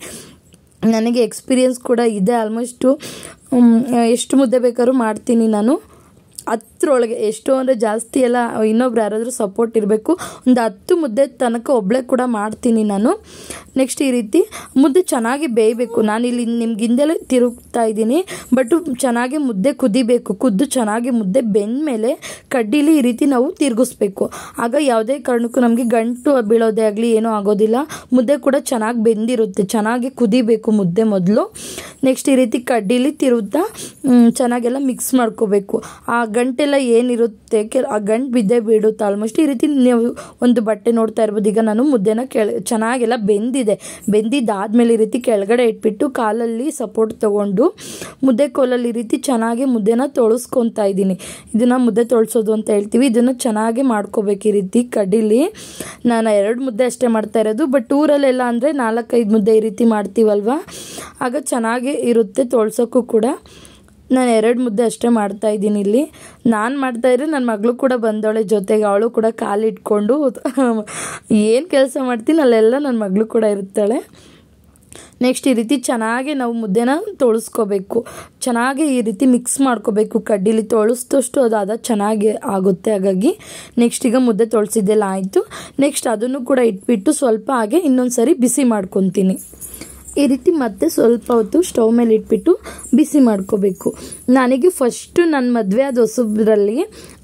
ನನಗೆ ಎಕ್ಸ್ಪೀರಿಯನ್ಸ್ ಕೂಡ ಇದೆ ಆಲ್ಮೋಸ್ಟು ಎಷ್ಟು ಮುದ್ದೆ ಬೇಕಾದ್ರೂ ಮಾಡ್ತೀನಿ ನಾನು ಹತ್ರೊಳಗೆ ಎಷ್ಟು ಅಂದರೆ ಜಾಸ್ತಿ ಎಲ್ಲ ಇನ್ನೊಬ್ರು ಯಾರಾದರೂ ಸಪೋರ್ಟ್ ಇರಬೇಕು ಒಂದು ಹತ್ತು ಮುದ್ದೆ ತನಕ ಒಬ್ಬಳೇ ಕೂಡ ಮಾಡ್ತೀನಿ ನಾನು ನೆಕ್ಸ್ಟ್ ಈ ರೀತಿ ಮುದ್ದೆ ಚೆನ್ನಾಗಿ ಬೇಯಬೇಕು ನಾನು ಇಲ್ಲಿ ನಿಮ್ಗೆ ಹಿಂದೆಲೇ ತಿರುಗ್ತಾ ಇದ್ದೀನಿ ಬಟ್ ಚೆನ್ನಾಗಿ ಮುದ್ದೆ ಕುದಿಬೇಕು ಕುದ್ದು ಚೆನ್ನಾಗಿ ಮುದ್ದೆ ಬೆಂದ ಮೇಲೆ ಕಡ್ಡಿಲಿ ಈ ರೀತಿ ನಾವು ತಿರುಗಿಸ್ಬೇಕು ಆಗ ಯಾವುದೇ ಕಾರಣಕ್ಕೂ ನಮಗೆ ಗಂಟು ಬೀಳೋದೇ ಆಗಲಿ ಏನೂ ಆಗೋದಿಲ್ಲ ಮುದ್ದೆ ಕೂಡ ಚೆನ್ನಾಗಿ ಬೆಂದಿರುತ್ತೆ ಚೆನ್ನಾಗಿ ಕುದಿಬೇಕು ಮುದ್ದೆ ಮೊದಲು ನೆಕ್ಸ್ಟ್ ಈ ರೀತಿ ಕಡ್ಡಿಲಿ ತಿರುಗ್ತಾ ಮ್, ಚೆನ್ನಾಗೆಲ್ಲ ಮಿಕ್ಸ್ ಮಾಡ್ಕೋಬೇಕು ಆ ಗಂಟೆಲ್ಲ ಏನಿರುತ್ತೆ ಕೆಲ ಆ ಗಂಟು ಬಿದ್ದೇ ಬಿಡುತ್ತೆ ಆಲ್ಮೋಸ್ಟ್ ಈ ರೀತಿ ನೀವು ಒಂದು ಬಟ್ಟೆ ನೋಡ್ತಾ ಇರ್ಬೋದು ಈಗ ನಾನು ಮುದ್ದೆನ ಕೆಳ ಚೆನ್ನಾಗೆಲ್ಲ ಬೆಂದಿದೆ ಬೆಂದಿದ್ದಾದ್ಮೇಲೆ ಈ ರೀತಿ ಕೆಳಗಡೆ ಇಟ್ಬಿಟ್ಟು ಕಾಲಲ್ಲಿ ಸಪೋರ್ಟ್ ತಗೊಂಡು ಮುದ್ದೆ ಕೋಲಲ್ಲಿ ಈ ರೀತಿ ಚೆನ್ನಾಗಿ ಮುದ್ದೆನ ತೊಳಸ್ಕೊತಾ ಇದ್ದೀನಿ ಇದನ್ನು ಮುದ್ದೆ ತೊಳ್ಸೋದು ಅಂತ ಹೇಳ್ತೀವಿ ಇದನ್ನು ಚೆನ್ನಾಗಿ ಮಾಡ್ಕೋಬೇಕು ಈ ರೀತಿ ಕಡ್ಡಿಲಿ ನಾನು ಎರಡು ಮುದ್ದೆ ಅಷ್ಟೇ ಮಾಡ್ತಾ ಇರೋದು ಬಟ್ ಊರಲ್ಲೆಲ್ಲ ಅಂದರೆ ನಾಲ್ಕೈದು ಮುದ್ದೆ ಈ ರೀತಿ ಮಾಡ್ತೀವಲ್ವ ಆಗ ಚೆನ್ನಾಗಿ ಇರುತ್ತೆ ತೊಳ್ಸೋಕ್ಕೂ ಕೂಡ ನಾನು ಎರಡು ಮುದ್ದೆ ಅಷ್ಟೇ ಮಾಡ್ತಾ ಇದ್ದೀನಿ ಇಲ್ಲಿ ನಾನು ಮಾಡ್ತಾ ಇದ್ರೆ ನನ್ನ ಮಗಳು ಕೂಡ ಬಂದವಳೆ ಜೊತೆಗೆ ಅವಳು ಕೂಡ ಕಾಲಿಟ್ಕೊಂಡು ಏನು ಕೆಲಸ ಮಾಡ್ತೀನಿ ಅಲ್ಲೆಲ್ಲ ನನ್ನ ಮಗಳು ಕೂಡ ಇರ್ತಾಳೆ ನೆಕ್ಸ್ಟ್ ಈ ರೀತಿ ಚೆನ್ನಾಗಿ ನಾವು ಮುದ್ದೆನ ತೊಳಸ್ಕೋಬೇಕು ಚೆನ್ನಾಗಿ ಈ ರೀತಿ ಮಿಕ್ಸ್ ಮಾಡ್ಕೋಬೇಕು ಕಡ್ಡಿಲಿ ತೊಳಸ್ದಷ್ಟು ಅದು ಅದ ಚೆನ್ನಾಗಿ ಆಗುತ್ತೆ ಹಾಗಾಗಿ ನೆಕ್ಸ್ಟ್ ಈಗ ಮುದ್ದೆ ತೊಳಸಿದ್ದೆಲ್ಲ ಆಯಿತು ನೆಕ್ಸ್ಟ್ ಅದನ್ನು ಕೂಡ ಇಟ್ಬಿಟ್ಟು ಸ್ವಲ್ಪ ಹಾಗೆ ಇನ್ನೊಂದು ಸರಿ ಬಿಸಿ ಮಾಡ್ಕೊತೀನಿ ಈ ರೀತಿ ಮತ್ತೆ ಸ್ವಲ್ಪ ಹೊತ್ತು ಸ್ಟವ್ ಮೇಲೆ ಇಟ್ಬಿಟ್ಟು ಬಿಸಿ ಮಾಡ್ಕೋಬೇಕು ನನಗೆ ಫಸ್ಟು ನನ್ನ ಮದುವೆ ಆದ ಹೊಸಬ್ರಲ್ಲಿ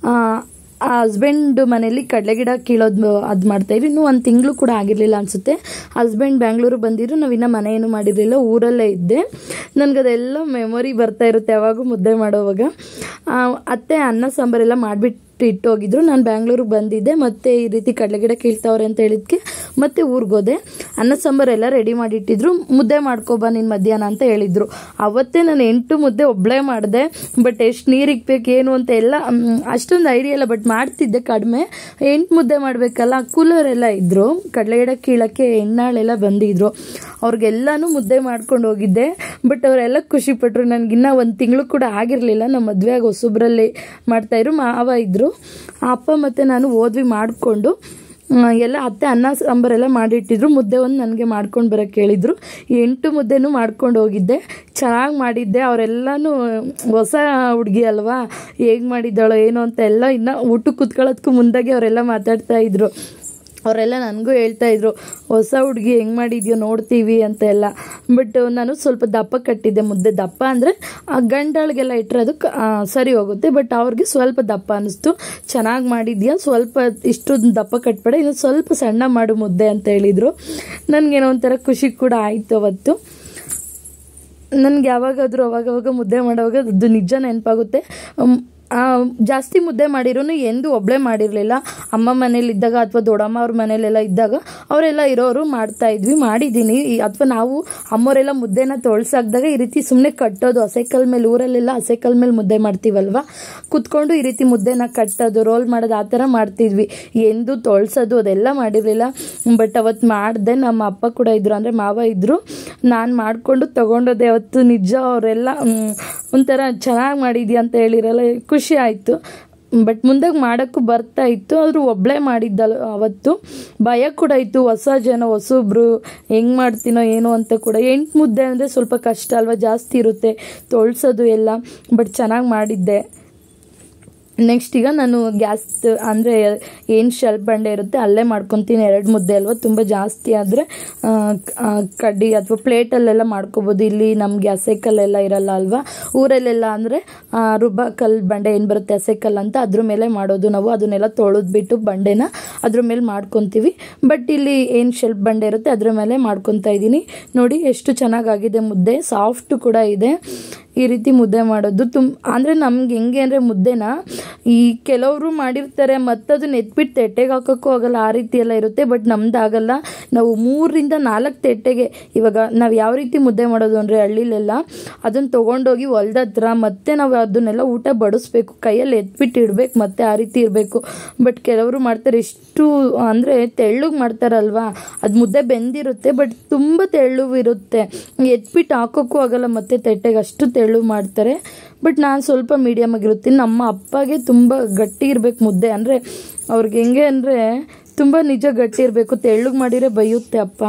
ಆ ಹಸ್ಬೆಂಡ್ ಮನೇಲಿ ಕಡಲೆ ಗಿಡ ಕೀಳೋದು ಅದು ಮಾಡ್ತಾಯಿದ್ರು ಇನ್ನೂ ಒಂದು ತಿಂಗಳು ಕೂಡ ಆಗಿರಲಿಲ್ಲ ಅನಿಸುತ್ತೆ ಹಸ್ಬೆಂಡ್ ಬ್ಯಾಂಗ್ಳೂರು ಬಂದಿದ್ರು ನಾವು ಇನ್ನೂ ಮನೆ ಏನು ಮಾಡಿರಲಿಲ್ಲ ಊರಲ್ಲೇ ಇದ್ದೆ ನನಗದೆಲ್ಲ ಮೆಮೊರಿ ಬರ್ತಾ ಇರುತ್ತೆ ಯಾವಾಗೂ ಮುದ್ದೆ ಮಾಡೋವಾಗ ಆ, ಅತ್ತೆ ಅನ್ನ ಸಾಂಬಾರೆಲ್ಲ ಮಾಡಿಬಿಟ್ಟು ಇಟ್ಟೋಗಿದ್ರು ನಾನು ಬ್ಯಾಂಗ್ಳೂರಿಗೆ ಬಂದಿದ್ದೆ ಮತ್ತೆ ಈ ರೀತಿ ಕಡಲೆ ಗಿಡ ಕೀಳ್ತಾವ್ರೆ ಅಂತ ಹೇಳಿದ್ಕೆ ಮತ್ತೆ ಊರಿಗೆ ಹೋದೆ ಅನ್ನ ಸಾಂಬಾರು ಎಲ್ಲ ರೆಡಿ ಮಾಡಿಟ್ಟಿದ್ರು ಮುದ್ದೆ ಮಾಡ್ಕೊಬಾ ನಿನ್ನ ಮಧ್ಯಾಹ್ನ ಅಂತ ಹೇಳಿದ್ರು ಅವತ್ತೇ ನಾನು ಎಂಟು ಮುದ್ದೆ ಒಬ್ಬಳೇ ಮಾಡಿದೆ ಬಟ್ ಎಷ್ಟು ನೀರು ಇಕ್ಬೇಕು ಏನು ಅಂತ ಎಲ್ಲ ಮ್, ಅಷ್ಟೊಂದು ಐಡಿಯಾ ಇಲ್ಲ ಬಟ್ ಮಾಡ್ತಿದ್ದೆ ಕಡಿಮೆ ಎಂಟು ಮುದ್ದೆ ಮಾಡಬೇಕಲ್ಲ ಕೂಲರ್ ಎಲ್ಲ ಇದ್ರು ಕಡಲೆ ಗಿಡ ಕೀಳಕ್ಕೆ ಹೆಣ್ಣಾಳೆಲ್ಲ ಬಂದಿದ್ರು ಅವ್ರಿಗೆಲ್ಲಾನು ಮುದ್ದೆ ಮಾಡ್ಕೊಂಡು ಹೋಗಿದ್ದೆ ಬಟ್ ಅವರೆಲ್ಲ ಖುಷಿ ಪಟ್ರು ನನಗಿನ್ನ ಒಂದು ತಿಂಗಳು ಕೂಡ ಆಗಿರಲಿಲ್ಲ ನಮ್ಮ ಮದುವೆಯಾಗ ಹೊಸಬ್ರಲ್ಲಿ ಮಾಡ್ತಾಯಿದ್ರು ಮಾವ ಇದ್ರು ಆ ಅಪ್ಪ ಮತ್ತು ನಾನು ಹೋದ್ವಿ ಮಾಡಿಕೊಂಡು ಎಲ್ಲ ಅತ್ತೆ ಅನ್ನ ಸಾಂಬಾರೆಲ್ಲ ಮಾಡಿಟ್ಟಿದ್ರು ಮುದ್ದೆ ಒಂದು ನನಗೆ ಮಾಡ್ಕೊಂಡು ಬರೋಕ್ಕೆ ಹೇಳಿದ್ರು ಎಂಟು ಮುದ್ದೆನೂ ಮಾಡ್ಕೊಂಡು ಹೋಗಿದ್ದೆ ಚೆನ್ನಾಗಿ ಮಾಡಿದ್ದೆ ಅವರೆಲ್ಲನೂ ಹೊಸ ಹುಡುಗಿ ಅಲ್ವಾ ಹೇಗೆ ಮಾಡಿದ್ದಾಳೋ ಏನೋ ಅಂತ ಎಲ್ಲ ಇನ್ನು ಊಟಕ್ಕೆ ಕುತ್ಕೊಳ್ಳೋದಕ್ಕೂ ಮುಂದಾಗೆ ಅವರೆಲ್ಲ ಮಾತಾಡ್ತಾ ಇದ್ರು ಅವರೆಲ್ಲ ನನಗೂ ಹೇಳ್ತಾ ಇದ್ರು ಹೊಸ ಹುಡುಗಿ ಹೆಂಗೆ ಮಾಡಿದ್ಯೋ ನೋಡ್ತೀವಿ ಅಂತ ಎಲ್ಲ ಬಟ್ ನಾನು ಸ್ವಲ್ಪ ದಪ್ಪ ಕಟ್ಟಿದ್ದೆ ಮುದ್ದೆ ದಪ್ಪ ಅಂದರೆ ಗಂಡಾಳಿಗೆಲ್ಲ ಇಟ್ಟರೆ ಅದು ಕ- ಆ, ಸರಿ ಹೋಗುತ್ತೆ ಬಟ್ ಅವ್ರಿಗೆ ಸ್ವಲ್ಪ ದಪ್ಪ ಅನ್ನಿಸ್ತು ಚೆನ್ನಾಗಿ ಮಾಡಿದ್ಯಾ ಸ್ವಲ್ಪ ಇಷ್ಟು ದಪ್ಪ ಕಟ್ಬೇಡ ಇನ್ನು ಸ್ವಲ್ಪ ಸಣ್ಣ ಮಾಡು ಮುದ್ದೆ ಅಂತ ಹೇಳಿದರು ನನಗೇನೋ ಒಂಥರ ಖುಷಿ ಕೂಡ ಆಯಿತು ಅವತ್ತು ನನಗೆ ಯಾವಾಗಾದರೂ ಅವಾಗವಾಗ ಮುದ್ದೆ ಮಾಡೋವಾಗ ಅದು ನಿಜ ನೆನಪಾಗುತ್ತೆ ಅಮ್, ಆ, ಜಾಸ್ತಿ ಮುದ್ದೆ ಮಾಡಿರೋನು ಎಂದು ಒಬ್ಬಳೇ ಮಾಡಿರಲಿಲ್ಲ ಅಮ್ಮ ಮನೇಲಿದ್ದಾಗ ಅಥವಾ ದೊಡ್ಡಮ್ಮ ಅವ್ರ ಮನೇಲೆಲ್ಲ ಇದ್ದಾಗ ಅವರೆಲ್ಲ ಇರೋರು ಮಾಡ್ತಾ ಇದ್ವಿ ಮಾಡಿದ್ದೀನಿ ಅಥವಾ ನಾವು ಅಮ್ಮವರೆಲ್ಲ ಮುದ್ದೆನ ತೊಳ್ಸಾಕ್ದಾಗ ಈ ರೀತಿ ಸುಮ್ಮನೆ ಕಟ್ಟೋದು ಹಸೆಕಲ್ ಮೇಲೆ ಊರಲ್ಲೆಲ್ಲ ಹಸೆಕಲ್ ಮೇಲೆ ಮುದ್ದೆ ಮಾಡ್ತೀವಲ್ವ ಕುತ್ಕೊಂಡು ಈ ರೀತಿ ಮುದ್ದೆನ ಕಟ್ಟೋದು ರೋಲ್ ಮಾಡೋದು ಆ ಥರ ಮಾಡ್ತಿದ್ವಿ ಎಂದು ತೊಳ್ಸೋದು ಅದೆಲ್ಲ ಮಾಡಿರಲಿಲ್ಲ ಬಟ್ ಅವತ್ತು ಮಾಡಿದೆ ನಮ್ಮ ಅಪ್ಪ ಕೂಡ ಇದ್ರು ಅಂದರೆ ಮಾವ ಇದ್ದರು ನಾನು ಮಾಡಿಕೊಂಡು ತೊಗೊಂಡೋದೆ ಅವತ್ತು ನಿಜ ಅವರೆಲ್ಲ ಒಂಥರ ಚೆನ್ನಾಗಿ ಮಾಡಿದ್ಯಾ ಅಂತ ಹೇಳಿರಲ್ಲ ಖುಷಿ ಆಯಿತು ಬಟ್ ಮುಂದಾಗ ಮಾಡೋಕ್ಕೂ ಬರ್ತಾ ಇತ್ತು ಆದರೂ ಒಬ್ಬಳೇ ಮಾಡಿದ್ದಲ್ಲ ಅವತ್ತು ಭಯ ಕೂಡ ಇತ್ತು ಹೊಸ ಜನ ಹೊಸೊಬ್ರು ಹೆಂಗೆ ಮಾಡ್ತೀನೋ ಏನೋ ಅಂತ ಕೂಡ ಎಂಟು ಮುದ್ದೆ ಅಂದರೆ ಸ್ವಲ್ಪ ಕಷ್ಟ ಅಲ್ವಾ ಜಾಸ್ತಿ ಇರುತ್ತೆ ತೊಳ್ಸೋದು ಎಲ್ಲ ಬಟ್ ಚೆನ್ನಾಗಿ ಮಾಡಿದ್ದೆ ನೆಕ್ಸ್ಟ್ ಈಗ ನಾನು ಗ್ಯಾಸ್ ಅಂದರೆ ಏನು ಶೆಲ್ಫ್ ಬಂಡೆ ಇರುತ್ತೆ ಅಲ್ಲೇ ಮಾಡ್ಕೊತೀನಿ ಎರಡು ಮುದ್ದೆ ಅಲ್ವಾ ತುಂಬ ಜಾಸ್ತಿ ಆದರೆ ಕಡ್ಡಿ ಅಥವಾ ಪ್ಲೇಟಲ್ಲೆಲ್ಲ ಮಾಡ್ಕೋಬೋದು ಇಲ್ಲಿ ನಮಗೆ ಹಸೆಕಲ್ಲೆಲ್ಲ ಇರಲ್ಲ ಅಲ್ವಾ ಊರಲ್ಲೆಲ್ಲ ಅಂದರೆ ರುಬ್ಬ ಕಲ್ಲು ಬಂಡೆ ಏನು ಬರುತ್ತೆ ಹಸೆಕಲ್ ಅಂತ ಅದ್ರ ಮೇಲೆ ಮಾಡೋದು ನಾವು ಅದನ್ನೆಲ್ಲ ತೊಳೆದ್ಬಿಟ್ಟು ಬಂಡೆನ ಅದ್ರ ಮೇಲೆ ಮಾಡ್ಕೊತೀವಿ ಬಟ್ ಇಲ್ಲಿ ಏನು ಶೆಲ್ಫ್ ಬಂಡೆ ಇರುತ್ತೆ ಅದ್ರ ಮೇಲೆ ಮಾಡ್ಕೊತಾ ಇದ್ದೀನಿ ನೋಡಿ ಎಷ್ಟು ಚೆನ್ನಾಗಾಗಿದೆ ಮುದ್ದೆ ಸಾಫ್ಟ್ ಕೂಡ ಇದೆ ಈ ರೀತಿ ಮುದ್ದೆ ಮಾಡೋದು ತುಂಬ ಅಂದರೆ ನಮ್ಗೆ ಹೆಂಗೆ ಅಂದರೆ ಮುದ್ದೆನ ಈ ಕೆಲವರು ಮಾಡಿರ್ತಾರೆ ಮತ್ತದನ್ನ ಎತ್ಬಿಟ್ಟು ತೆಟ್ಟೆಗೆ ಹಾಕೋಕ್ಕೂ ಆಗಲ್ಲ ಆ ರೀತಿ ಎಲ್ಲ ಇರುತ್ತೆ ಬಟ್ ನಮ್ದು ಆಗಲ್ಲ ನಾವು ಮೂರರಿಂದ ನಾಲ್ಕು ತೆಟ್ಟೆಗೆ ಇವಾಗ ನಾವು ಯಾವ ರೀತಿ ಮುದ್ದೆ ಮಾಡೋದು ಅಂದರೆ ಹಳ್ಳಿಲೆಲ್ಲ ಅದನ್ನು ತೊಗೊಂಡೋಗಿ ಹೊಲ್ದ ಹತ್ರ ಮತ್ತೆ ನಾವು ಅದನ್ನೆಲ್ಲ ಊಟ ಬಡಿಸ್ಬೇಕು ಕೈಯಲ್ಲಿ ಎತ್ಬಿಟ್ಟು ಇಡ್ಬೇಕು ಮತ್ತೆ ಆ ರೀತಿ ಇರಬೇಕು ಬಟ್ ಕೆಲವರು ಮಾಡ್ತಾರೆ ಎಷ್ಟು ಅಂದರೆ ತೆಳ್ಳಗೆ ಮಾಡ್ತಾರಲ್ವಾ ಅದು ಮುದ್ದೆ ಬೆಂದಿರುತ್ತೆ ಬಟ್ ತುಂಬ ತೆಳ್ಳು ಇರುತ್ತೆ ಎತ್ಬಿಟ್ಟು ಹಾಕೋಕ್ಕೂ ಆಗಲ್ಲ ಮತ್ತೆ ತೆಟ್ಟೆಗೆ ಅಷ್ಟು ತೆಳ್ಳು ಮಾಡ್ತಾರೆ ಬಟ್ ನಾನು ಸ್ವಲ್ಪ ಮೀಡಿಯಮ್ ಆಗಿರುತ್ತೀನಿ ನಮ್ಮ ಅಪ್ಪಗೆ ತುಂಬ ಗಟ್ಟಿ ಇರಬೇಕು ಮುದ್ದೆ ಅಂದರೆ ಅವ್ರಿಗೆ ಹೆಂಗೆ ಅಂದರೆ ತುಂಬ ನಿಜ ಗಟ್ಟಿ ಇರಬೇಕು ತೆಳ್ಳಗೆ ಮಾಡಿದರೆ ಬೈಯುತ್ತೆ ಅಪ್ಪ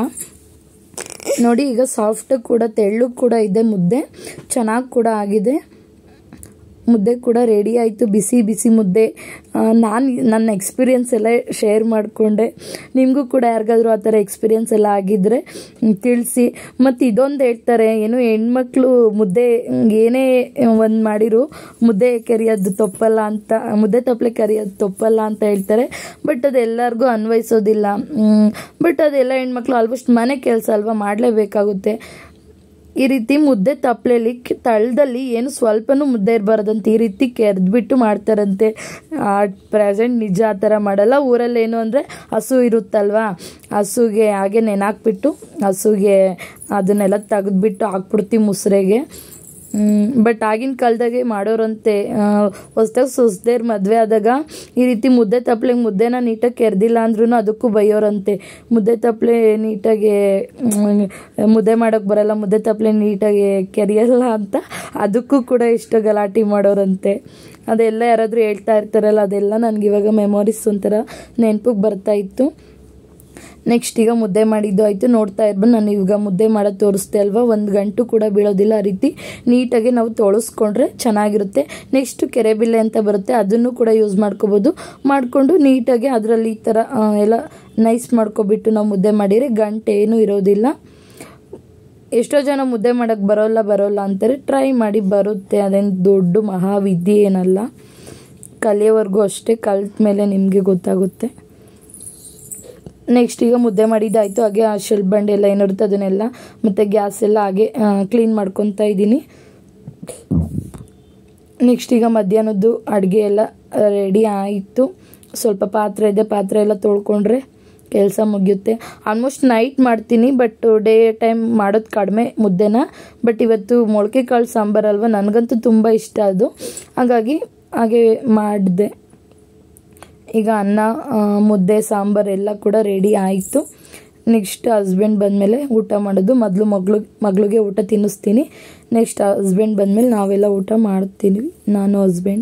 ನೋಡಿ ಈಗ ಸಾಫ್ಟ್ ಕೂಡ ತೆಳ್ಳು ಕೂಡ ಇದೆ ಮುದ್ದೆ ಚೆನ್ನಾಗಿ ಕೂಡ ಆಗಿದೆ ಮುದ್ದೆ ಕೂಡ ರೆಡಿ ಆಯಿತು ಬಿಸಿ ಬಿಸಿ ಮುದ್ದೆ ನಾನು ನನ್ನ ಎಕ್ಸ್ಪೀರಿಯನ್ಸ್ ಎಲ್ಲ ಶೇರ್ ಮಾಡಿಕೊಂಡೆ ನಿಮಗೂ ಕೂಡ ಯಾರಿಗಾದ್ರೂ ಆ ಥರ ಎಕ್ಸ್ಪೀರಿಯನ್ಸ್ ಎಲ್ಲ ಆಗಿದ್ದರೆ ತಿಳಿಸಿ ಮತ್ತು ಇದೊಂದು ಹೇಳ್ತಾರೆ ಏನು ಹೆಣ್ಮಕ್ಳು ಮುದ್ದೆ ಏನೇ ಒಂದು ಮಾಡಿರು ಮುದ್ದೆ ಕರಿಯೋದು ತಪ್ಪಲ್ಲ ಅಂತ ಮುದ್ದೆ ತಪ್ಪಲೆ ಕರಿಯೋದು ತಪ್ಪಲ್ಲ ಅಂತ ಹೇಳ್ತಾರೆ ಬಟ್ ಅದು ಎಲ್ಲರಿಗೂ ಅನ್ವಯಿಸೋದಿಲ್ಲ ಬಟ್ ಅದೆಲ್ಲ ಹೆಣ್ಮಕ್ಳು ಆಲ್ಮೋಸ್ಟ್ ಮನೆ ಕೆಲಸ ಅಲ್ವಾ ಮಾಡಲೇಬೇಕಾಗುತ್ತೆ ಈ ರೀತಿ ಮುದ್ದೆ ತಪ್ಪಲೆಲಿ ತಳದಲ್ಲಿ ಏನು ಸ್ವಲ್ಪನೂ ಮುದ್ದೆ ಇರಬಾರ್ದಂತೆ ಈ ರೀತಿ ಕೆರೆದ್ಬಿಟ್ಟು ಮಾಡ್ತಾರಂತೆ ಪ್ರೆಸೆಂಟ್ ನಿಜ ಆ ಥರ ಮಾಡಲ್ಲ ಊರಲ್ಲಿ ಏನು ಅಂದರೆ ಹಸು ಇರುತ್ತಲ್ವಾ ಹಸುಗೆ ಹಾಗೆ ನೆನಾಕ್ಬಿಟ್ಟು ಹಸುಗೆ ಅದನ್ನೆಲ್ಲ ತೆಗೆದ್ಬಿಟ್ಟು ಹಾಕ್ಬಿಡ್ತೀವಿ ಮುಸ್ರೆಗೆ ಬಟ್ ಆಗಿನ ಕಾಲದಾಗೆ ಮಾಡೋರಂತೆ ಹೊಸ್ದಾಗಿ ಸೊಸ್ದೇರ್ ಮದುವೆ ಆದಾಗ ಈ ರೀತಿ ಮುದ್ದೆ ತಪ್ಪಲೆಗೆ ಮುದ್ದೆನ ನೀಟಾಗಿ ಕೆರೆದಿಲ್ಲ ಅಂದ್ರೂ ಅದಕ್ಕೂ ಬೈಯೋರಂತೆ ಮುದ್ದೆ ತಪ್ಪಲೆ ನೀಟಾಗಿ ಮ್, ಮುದ್ದೆ ಮಾಡೋಕ್ಕೆ ಬರಲ್ಲ ಮುದ್ದೆ ತಪ್ಪಲೆ ನೀಟಾಗಿ ಕೆರೆಯಲ್ಲ ಅಂತ ಅದಕ್ಕೂ ಕೂಡ ಇಷ್ಟು ಗಲಾಟೆ ಮಾಡೋರಂತೆ ಅದೆಲ್ಲ ಯಾರಾದರೂ ಹೇಳ್ತಾ ಇರ್ತಾರಲ್ಲ ಅದೆಲ್ಲ ನನಗೆ ಇವಾಗ ಮೆಮೊರೀಸ್ ಒಂಥರ ನೆನಪಿಗೆ ಬರ್ತಾ ಇತ್ತು ನೆಕ್ಸ್ಟ್ ಈಗ ಮುದ್ದೆ ಮಾಡಿದ್ದು ಆಯಿತು ನೋಡ್ತಾ ಇರ್ಬೋದು ನಾನು ಇವಾಗ ಮುದ್ದೆ ಮಾಡೋದು ತೋರಿಸ್ದೆ ಅಲ್ವಾ ಒಂದು ಗಂಟು ಕೂಡ ಬೀಳೋದಿಲ್ಲ ಆ ರೀತಿ ನೀಟಾಗಿ ನಾವು ತೊಳಸ್ಕೊಂಡ್ರೆ ಚೆನ್ನಾಗಿರುತ್ತೆ ನೆಕ್ಸ್ಟ್ ಕೆರೆಬಿಲ್ಲೆ ಅಂತ ಬರುತ್ತೆ ಅದನ್ನು ಕೂಡ ಯೂಸ್ ಮಾಡ್ಕೋಬೋದು ಮಾಡಿಕೊಂಡು ನೀಟಾಗಿ ಅದರಲ್ಲಿ ಈ ಥರ ಆ, ಎಲ್ಲ ನೈಸ್ ಮಾಡ್ಕೊಬಿಟ್ಟು ನಾವು ಮುದ್ದೆ ಮಾಡಿದರೆ ಗಂಟೆ ಏನೂ ಇರೋದಿಲ್ಲ ಎಷ್ಟೋ ಜನ ಮುದ್ದೆ ಮಾಡೋಕ್ಕೆ ಬರೋಲ್ಲ ಬರೋಲ್ಲ ಅಂತಾರೆ ಟ್ರೈ ಮಾಡಿ ಬರುತ್ತೆ ಅದೇನು ದೊಡ್ಡ ಮಹಾವಿದ್ಯೆ ಏನಲ್ಲ ಕಲಿಯೋವರೆಗೂ ಅಷ್ಟೇ ಕಲ್ತ ಮೇಲೆ ನಿಮಗೆ ಗೊತ್ತಾಗುತ್ತೆ ನೆಕ್ಸ್ಟ್ ಈಗ ಮುದ್ದೆ ಮಾಡಿದ್ದಾಯಿತು ಹಾಗೆ ಆ ಶೆಲ್ ಬಂಡೆ ಎಲ್ಲ ಏನಿರುತ್ತೆ ಅದನ್ನೆಲ್ಲ ಮತ್ತು ಗ್ಯಾಸ್ ಎಲ್ಲ ಹಾಗೆ ಕ್ಲೀನ್ ಮಾಡ್ಕೊತಾ ಇದ್ದೀನಿ ನೆಕ್ಸ್ಟ್ ಈಗ ಮಧ್ಯಾಹ್ನದ್ದು ಅಡುಗೆ ಎಲ್ಲ ರೆಡಿ ಆಯಿತು ಸ್ವಲ್ಪ ಪಾತ್ರೆ ಇದೆ ಪಾತ್ರೆ ಎಲ್ಲ ತೊಳ್ಕೊಂಡ್ರೆ ಕೆಲಸ ಮುಗಿಯುತ್ತೆ ಆಲ್ಮೋಸ್ಟ್ ನೈಟ್ ಮಾಡ್ತೀನಿ ಬಟ್ ಡೇ ಟೈಮ್ ಮಾಡೋದು ಕಡಿಮೆ ಮುದ್ದೆನ ಬಟ್ ಇವತ್ತು ಮೊಳಕೆ ಕಾಳು ಸಾಂಬಾರು ಅಲ್ವಾ ನನಗಂತೂ ತುಂಬ ಇಷ್ಟ ಅದು ಹಾಗಾಗಿ ಹಾಗೆ ಮಾಡಿದೆ ಈಗ ಅನ್ನ ಆ, ಮುದ್ದೆ ಸಾಂಬಾರು ಎಲ್ಲ ಕೂಡ ರೆಡಿ ಆಯಿತು ನೆಕ್ಸ್ಟ್ ಹಸ್ಬೆಂಡ್ ಬಂದಮೇಲೆ ಊಟ ಮಾಡೋದು ಮೊದಲು ಮಗಳು ಮಗಳಿಗೆ ಊಟ ತಿನ್ನಿಸ್ತೀನಿ ನೆಕ್ಸ್ಟ್ ಹಸ್ಬೆಂಡ್ ಬಂದಮೇಲೆ ನಾವೆಲ್ಲ ಊಟ ಮಾಡ್ತೀವಿ ನಾನು ಹಸ್ಬೆಂಡ್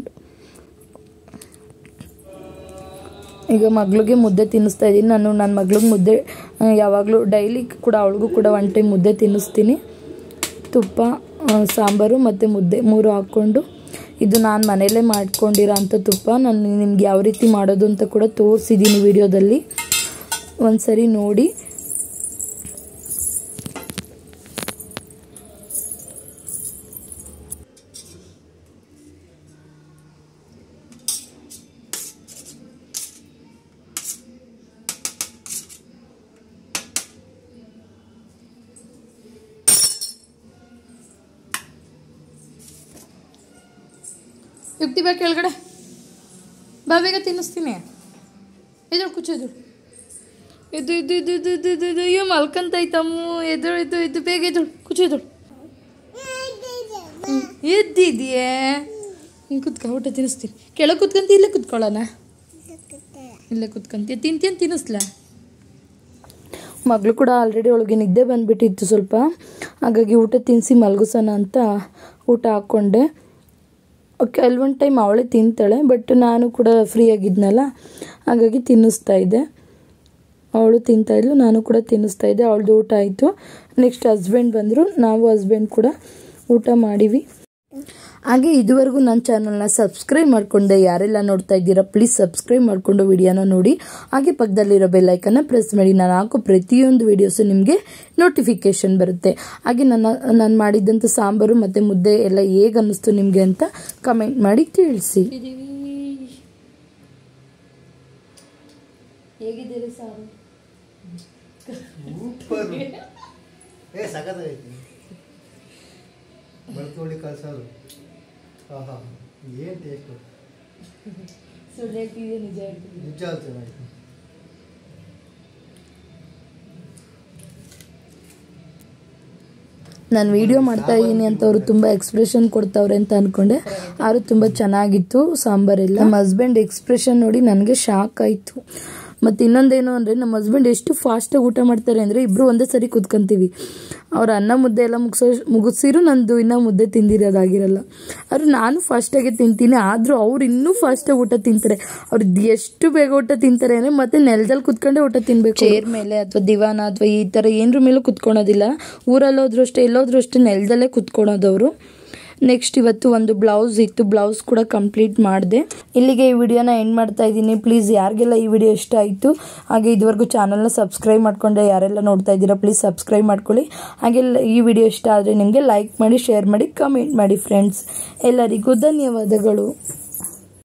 ಈಗ ಮಗಳಿಗೆ ಮುದ್ದೆ ತಿನ್ನಿಸ್ತಾ ಇದ್ದೀನಿ ನಾನು ನನ್ನ ಮಗಳಿಗೆ ಮುದ್ದೆ ಯಾವಾಗಲೂ ಡೈಲಿ ಕೂಡ ಅವಳಿಗೂ ಕೂಡ ಒನ್ ಟೈಮ್ ಮುದ್ದೆ ತಿನ್ನಿಸ್ತೀನಿ ತುಪ್ಪ ಆ, ಸಾಂಬಾರು ಮತ್ತು ಮುದ್ದೆ ಮೂರು ಹಾಕ್ಕೊಂಡು ಇದು ನಾನು ಮನೇಲೇ ಮಾಡ್ಕೊಂಡಿರೋ ಅಂಥ ತುಪ್ಪ ನಾನು ನಿಮ್ಗೆ ಯಾವ ರೀತಿ ಮಾಡೋದು ಅಂತ ಕೂಡ ತೋರಿಸಿದ್ದೀನಿ ವಿಡಿಯೋದಲ್ಲಿ ಒಂದ್ಸರಿ ನೋಡಿ ಯುಕ್ತಿ ಬಾ ಕೆಳಗಡೆ ಬಾ ಬೇಗ ತಿನ್ನಿಸ್ತೀನಿ ಎದುರು ಕುಚ್ಚು ಎದುರು ಇದು ಇದು ಇದು ಇದು ಇದು ಇದು ಇದು ಅಯ್ಯೋ ಮಲ್ಕಂತೈತಮ್ಮು ಎದುರು ಇದು ಇದು ಬೇಗ ಎದುರು ಕುಚ್ಚು ಎದುರು ಎದ್ದಿದ್ಯೇ ಹಿಂಗೆ ಕುತ್ಕ ಊಟ ತಿನ್ನಿಸ್ತೀನಿ ಕೆಳಗೆ ಕುತ್ಕಂತ ಇಲ್ಲೇ ಕುತ್ಕೊಳ್ಳೋಣ ಇಲ್ಲೇ ಕುತ್ಕಂತೀಯ ತಿಂತೀಯ ತಿನ್ನಿಸ್ಲಾ ಮಗಳು ಕೂಡ ಆಲ್ರೆಡಿ ಅವಳಿಗೆ ನಿದ್ದೆ ಬಂದುಬಿಟ್ಟಿತ್ತು ಸ್ವಲ್ಪ ಹಾಗಾಗಿ ಊಟ ತಿನ್ನಿಸಿ ಮಲಗಿಸೋಣ ಅಂತ ಊಟ ಹಾಕ್ಕೊಂಡೆ ಕೆಲವೊಂದು ಟೈಮ್ ಅವಳೇ ತಿಂತಾಳೆ ಬಟ್ ನಾನು ಕೂಡ ಫ್ರೀ ಆಗಿದ್ನಲ್ಲ ಹಾಗಾಗಿ ತಿನ್ನಿಸ್ತಾ ಇದ್ದೆ ಅವಳು ತಿಂತಾಯಿದ್ಲು ನಾನು ಕೂಡ ತಿನ್ನಿಸ್ತಾ ಇದ್ದೆ ಅವಳದು ಊಟ ಆಯಿತು ನೆಕ್ಸ್ಟ್ ಹಸ್ಬೆಂಡ್ ಬಂದರು ನಾವು ಹಸ್ಬೆಂಡ್ ಕೂಡ ಊಟ ಮಾಡಿವಿ ಹಾಗೆ ಇದುವರೆಗೂ ನನ್ನ ಚಾನಲ್ನ ಸಬ್ಸ್ಕ್ರೈಬ್ ಮಾಡ್ಕೊಂಡೆ ಯಾರೆಲ್ಲ ನೋಡ್ತಾ ಇದ್ದೀರಾ ಪ್ಲೀಸ್ ಸಬ್ಸ್ಕ್ರೈಬ್ ಮಾಡಿಕೊಂಡು ವಿಡಿಯೋನ ನೋಡಿ ಹಾಗೆ ಪಕ್ಕದಲ್ಲಿರೋ ಬೆಲ್ಲೈಕನ್ನ ಪ್ರೆಸ್ ಮಾಡಿ ನಾನು ಹಾಕೋ ಪ್ರತಿಯೊಂದು ವಿಡಿಯೋಸು ನಿಮಗೆ ನೋಟಿಫಿಕೇಶನ್ ಬರುತ್ತೆ ಹಾಗೆ ನನ್ನ ನಾನು ಮಾಡಿದ್ದಂಥ ಸಾಂಬಾರು ಮತ್ತು ಮುದ್ದೆ ಎಲ್ಲ ಹೇಗೆ ಅನ್ನಿಸ್ತು ನಿಮಗೆ ಅಂತ ಕಮೆಂಟ್ ಮಾಡಿ ತಿಳಿಸಿ ಹೇಗಿದ್ದೀರಿ ಸಾರು ಸೂಪರ್ ಏ ಸಖತ್ತಾಗೈತಿ ಬೆಳ್ತುಳ್ಳಿ ಕಳ್ಸೋದು ಹಾಂ ಹಾಂ ಏನು ಟೇಸ್ಟು ಸುಳ್ಳು ಹೇಳ್ತಿದ್ದೆ ನಿಜ ಹೇಳ್ತಿದ್ದೆ ನಿಜ ಚೆನ್ನಾಗಿತ್ತು ನಾನು ವಿಡಿಯೋ ಮಾಡ್ತಾ ಇದ್ದೀನಿ ಅಂತ ಅವರು ತುಂಬ ಎಕ್ಸ್ಪ್ರೆಷನ್ ಕೊಡ್ತಾವ್ರೆ ಅಂತ ಅನ್ಕೊಂಡೆ ಆದ್ರೂ ತುಂಬ ಚೆನ್ನಾಗಿತ್ತು ಸಾಂಬಾರೆಲ್ಲ ನಮ್ಮ ಹಸ್ಬೆಂಡ್ ಎಕ್ಸ್ಪ್ರೆಷನ್ ನೋಡಿ ನನಗೆ ಶಾಕ್ ಆಯಿತು ಮತ್ತು ಇನ್ನೊಂದೇನು ಅಂದರೆ ನಮ್ಮ ಹಸ್ಬೆಂಡ್ ಎಷ್ಟು ಫಾಸ್ಟಾಗಿ ಊಟ ಮಾಡ್ತಾರೆ ಅಂದರೆ ಇಬ್ಬರು ಒಂದೇ ಸರಿ ಕುತ್ಕೊಂತೀವಿ ಅವ್ರ ಅನ್ನ ಮುದ್ದೆ ಎಲ್ಲ ಮುಗಿಸೋ ಮುಗಿಸಿರು ನಂದು ಇನ್ನೂ ಮುದ್ದೆ ತಿಂದಿರೋದಾಗಿರಲ್ಲ ಆದ್ರೆ ನಾನು ಫಾಸ್ಟಾಗೆ ತಿಂತೀನಿ ಆದರೂ ಅವ್ರು ಇನ್ನೂ ಫಾಸ್ಟಾಗಿ ಊಟ ತಿಂತಾರೆ ಅವ್ರದ್ದು ಎಷ್ಟು ಬೇಗ ಊಟ ತಿಂತಾರೆ ಅಂದರೆ ಮತ್ತೆ ನೆಲದಲ್ಲಿ ಕುತ್ಕೊಂಡೇ ಊಟ ತಿನ್ಬೇಕು ಚೇರ್ ಮೇಲೆ ಅಥವಾ ದಿವಾನ ಅಥವಾ ಈ ಥರ ಏನರ ಮೇಲೂ ಕುತ್ಕೊಳೋದಿಲ್ಲ ಊರಲ್ಲಿ ಹೋದ್ರು ಅಷ್ಟೇ ಎಲ್ಲೋದ್ರು ಅಷ್ಟೇ ನೆಲದಲ್ಲೇ ಕುತ್ಕೊಳೋದವರು ನೆಕ್ಸ್ಟ್ ಇವತ್ತು ಒಂದು ಬ್ಲೌಸ್ ಇತ್ತು ಬ್ಲೌಸ್ ಕೂಡ ಕಂಪ್ಲೀಟ್ ಮಾಡಿದೆ ಇಲ್ಲಿಗೆ ಈ ವಿಡಿಯೋನ ಎಂಡ್ ಮಾಡ್ತಾ ಇದ್ದೀನಿ ಪ್ಲೀಸ್ ಯಾರಿಗೆಲ್ಲ ಈ ವಿಡಿಯೋ ಇಷ್ಟ ಆಯಿತು ಹಾಗೆ ಇದುವರೆಗೂ ಚಾನಲ್ನ ಸಬ್ಸ್ಕ್ರೈಬ್ ಮಾಡ್ಕೊಂಡೆ ಯಾರೆಲ್ಲ ನೋಡ್ತಾ ಇದ್ದೀರಾ ಪ್ಲೀಸ್ ಸಬ್ಸ್ಕ್ರೈಬ್ ಮಾಡ್ಕೊಳ್ಳಿ ಹಾಗೆ ಲ- ಈ ವಿಡಿಯೋ ಇಷ್ಟ ಆದರೆ ನಿಮಗೆ ಲೈಕ್ ಮಾಡಿ ಶೇರ್ ಮಾಡಿ ಕಮೆಂಟ್ ಮಾಡಿ ಫ್ರೆಂಡ್ಸ್ ಎಲ್ಲರಿಗೂ ಧನ್ಯವಾದಗಳು